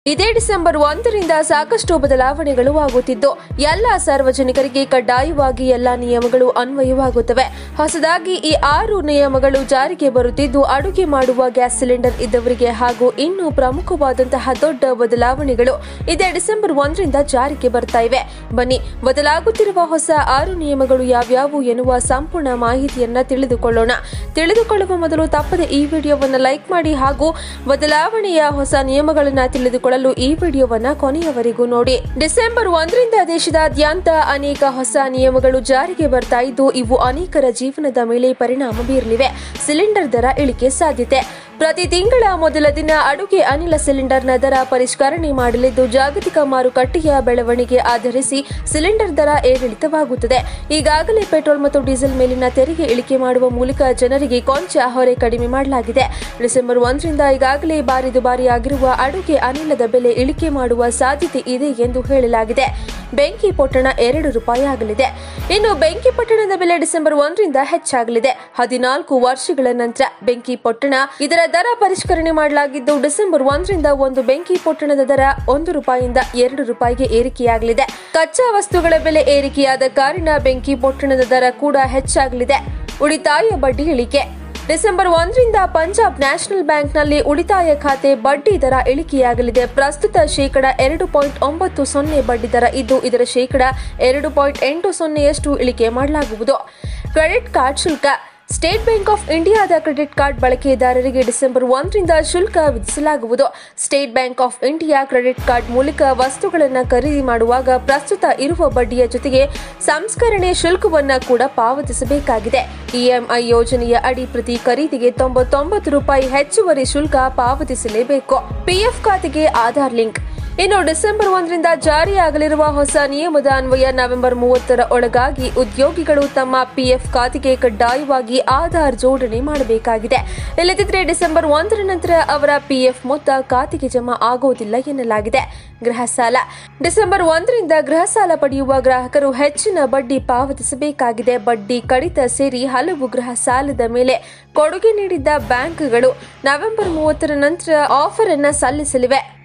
ಇದೇ ಡಿಸೆಂಬರ್ ಒಂದರಿಂದ ಸಾಕಷ್ಟು ಬದಲಾವಣೆಗಳು ಆಗುತ್ತಿದ್ದು ಎಲ್ಲ ಸಾರ್ವಜನಿಕರಿಗೆ ಕಡ್ಡಾಯವಾಗಿ ಎಲ್ಲ ನಿಯಮಗಳು ಅನ್ವಯವಾಗುತ್ತವೆ ಹೊಸದಾಗಿ ಈ ಆರು ನಿಯಮಗಳು ಜಾರಿಗೆ ಬರುತ್ತಿದ್ದು ಅಡುಗೆ ಮಾಡುವ ಗ್ಯಾಸ್ ಸಿಲಿಂಡರ್ ಇದ್ದವರಿಗೆ ಹಾಗೂ ಇನ್ನೂ ಪ್ರಮುಖವಾದಂತಹ ದೊಡ್ಡ ಬದಲಾವಣೆಗಳು ಇದೇ ಡಿಸೆಂಬರ್ ಒಂದರಿಂದ ಜಾರಿಗೆ ಬರ್ತಾ ಇವೆ ಬನ್ನಿ ಬದಲಾಗುತ್ತಿರುವ ಹೊಸ ಆರು ನಿಯಮಗಳು ಯಾವ್ಯಾವು ಎನ್ನುವ ಸಂಪೂರ್ಣ ಮಾಹಿತಿಯನ್ನ ತಿಳಿದುಕೊಳ್ಳೋಣ ತಿಳಿದುಕೊಳ್ಳುವ ಮೊದಲು ತಪ್ಪದೆ ಈ ವಿಡಿಯೋವನ್ನು ಲೈಕ್ ಮಾಡಿ ಹಾಗೂ ಬದಲಾವಣೆಯ ಹೊಸ ನಿಯಮಗಳನ್ನ ತಿಳಿದುಕೊಳ್ಳಲು ಈ ವಿಡಿಯೋವನ್ನ ಕೊನೆಯವರೆಗೂ ನೋಡಿ ಡಿಸೆಂಬರ್ ಒಂದರಿಂದ ದೇಶದಾದ್ಯಂತ ಅನೇಕ ಹೊಸ ನಿಯಮಗಳು ಜಾರಿಗೆ ಬರ್ತಾ ಇದ್ದು ಇವು ಅನೇಕರ ಜೀವನದ ಮೇಲೆ ಪರಿಣಾಮ ಬೀರಲಿವೆ ಸಿಲಿಂಡರ್ ದರ ಇಳಿಕೆ ಸಾಧ್ಯತೆ ಪ್ರತಿ ತಿಂಗಳ ಮೊದಲ ದಿನ ಅಡುಗೆ ಅನಿಲ ಸಿಲಿಂಡರ್ನ ದರ ಪರಿಷ್ಕರಣೆ ಮಾಡಲಿದ್ದು ಜಾಗತಿಕ ಮಾರುಕಟ್ಟೆಯ ಬೆಳವಣಿಗೆ ಆಧರಿಸಿ ಸಿಲಿಂಡರ್ ದರ ಏರಿಳಿತವಾಗುತ್ತದೆ ಈಗಾಗಲೇ ಪೆಟ್ರೋಲ್ ಮತ್ತು ಡೀಸೆಲ್ ಮೇಲಿನ ತೆರಿಗೆ ಇಳಿಕೆ ಮಾಡುವ ಮೂಲಕ ಜನರಿಗೆ ಕೊಂಚ ಹೊರೆ ಕಡಿಮೆ ಮಾಡಲಾಗಿದೆ ಡಿಸೆಂಬರ್ ಒಂದರಿಂದ ಈಗಾಗಲೇ ಬಾರಿ ದುಬಾರಿಯಾಗಿರುವ ಅಡುಗೆ ಅನಿಲದ ಬೆಲೆ ಇಳಿಕೆ ಮಾಡುವ ಸಾಧ್ಯತೆ ಇದೆ ಎಂದು ಹೇಳಲಾಗಿದೆ ಬೆಂಕಿ ಪೊಟ್ಟಣ ಎರಡು ರೂಪಾಯಿ ಆಗಲಿದೆ ಇನ್ನು ಬೆಂಕಿ ಪಟ್ಟಣದ ಬೆಲೆ ಡಿಸೆಂಬರ್ ಒಂದರಿಂದ ಹೆಚ್ಚಾಗಲಿದೆ ಹದಿನಾಲ್ಕು ವರ್ಷಗಳ ನಂತರ ಬೆಂಕಿ ಪೊಟ್ಟಣ ಇದರ ದರ ಪರಿಷ್ಕರಣೆ ಮಾಡಲಾಗಿದ್ದು ಡಿಸೆಂಬರ್ ಒಂದರಿಂದ ಒಂದು ಬೆಂಕಿ ಪೊಟ್ಟಣದ ದರ ಒಂದು ರೂಪಾಯಿಯಿಂದ ಎರಡು ರೂಪಾಯಿಗೆ ಏರಿಕೆಯಾಗಲಿದೆ ಕಚ್ಚಾ ವಸ್ತುಗಳ ಬೆಲೆ ಏರಿಕೆಯಾದ ಕಾರಣ ಬೆಂಕಿ ಪೊಟ್ಟಣದ ದರ ಕೂಡ ಹೆಚ್ಚಾಗಲಿದೆ ಉಳಿತಾಯ ಬಡ್ಡಿ ಇಳಿಕೆ ಡಿಸೆಂಬರ್ ಒಂದರಿಂದ ಪಂಜಾಬ್ ನ್ಯಾಷನಲ್ ಬ್ಯಾಂಕ್ನಲ್ಲಿ ಉಳಿತಾಯ ಖಾತೆ ಬಡ್ಡಿ ದರ ಇಳಿಕೆಯಾಗಲಿದೆ ಪ್ರಸ್ತುತ ಶೇಕಡ ಎರಡು ಪಾಯಿಂಟ್ ಒಂಬತ್ತು ಸೊನ್ನೆ ಬಡ್ಡಿ ದರ ಇದ್ದು ಇದರ ಶೇಕಡ ಎರಡು ಪಾಯಿಂಟ್ ಎಂಟು ಸೊನ್ನೆಯಷ್ಟು ಇಳಿಕೆ ಮಾಡಲಾಗುವುದು ಕ್ರೆಡಿಟ್ ಕಾರ್ಡ್ ಶುಲ್ಕ ಸ್ಟೇಟ್ ಬ್ಯಾಂಕ್ ಆಫ್ ಇಂಡಿಯಾದ ಕ್ರೆಡಿಟ್ ಕಾರ್ಡ್ ಬಳಕೆದಾರರಿಗೆ ಡಿಸೆಂಬರ್ ಒಂದರಿಂದ ಶುಲ್ಕ ವಿಧಿಸಲಾಗುವುದು state bank of India credit card ಮೂಲಕ ವಸ್ತುಗಳನ್ನು ಖರೀದಿ ಮಾಡುವಾಗ ಪ್ರಸ್ತುತ ಇರುವ ಬಡ್ಡಿಯ ಜೊತೆಗೆ ಸಂಸ್ಕರಣೆ ಶುಲ್ಕವನ್ನ ಕೂಡ ಪಾವತಿಸಬೇಕಾಗಿದೆ ಇಎಂಐ ಯೋಜನೆಯ ಅಡಿ ಪ್ರತಿ ಖರೀದಿಗೆ ತೊಂಬತ್ತೊಂಬತ್ತು ರೂಪಾಯಿ ಹೆಚ್ಚುವರಿ ಶುಲ್ಕ ಪಾವತಿಸಲೇಬೇಕು ಪಿಎಫ್ ಖಾತೆಗೆ ಆಧಾರ್ ಲಿಂಕ್ ಇನ್ನು ಡಿಸೆಂಬರ್ ಒಂದರಿಂದ ಜಾರಿಯಾಗಲಿರುವ ಹೊಸ ನಿಯಮದ ಅನ್ವಯ ನವೆಂಬರ್ ಮೂವತ್ತರ ಒಳಗಾಗಿ ಉದ್ಯೋಗಿಗಳು ತಮ್ಮ ಪಿಎಫ್ ಖಾತೆಗೆ ಕಡ್ಡಾಯವಾಗಿ ಆಧಾರ್ ಜೋಡಣೆ ಮಾಡಬೇಕಾಗಿದೆ ಇಲ್ಲದಿದ್ದರೆ ಡಿಸೆಂಬರ್ ಒಂದರ ನಂತರ ಅವರ ಪಿಎಫ್ ಮೊತ್ತ ಖಾತೆಗೆ ಜಮಾ ಆಗುವುದಿಲ್ಲ ಎನ್ನಲಾಗಿದೆ ಗೃಹ ಸಾಲ ಡಿಸೆಂಬರ್ ಒಂದರಿಂದ ಗೃಹ ಸಾಲ ಪಡೆಯುವ ಗ್ರಾಹಕರು ಹೆಚ್ಚಿನ ಬಡ್ಡಿ ಪಾವತಿಸಬೇಕಾಗಿದೆ ಬಡ್ಡಿ ಕಡಿತ ಸೇರಿ ಹಲವು ಗೃಹ ಸಾಲದ ಮೇಲೆ ಕೊಡುಗೆ ನೀಡಿದ್ದ ಬ್ಯಾಂಕ್ಗಳು ನವೆಂಬರ್ ಮೂವತ್ತರ ನಂತರ ಆಫರ್ ಅನ್ನ ಸಲ್ಲಿಸಲಿವೆ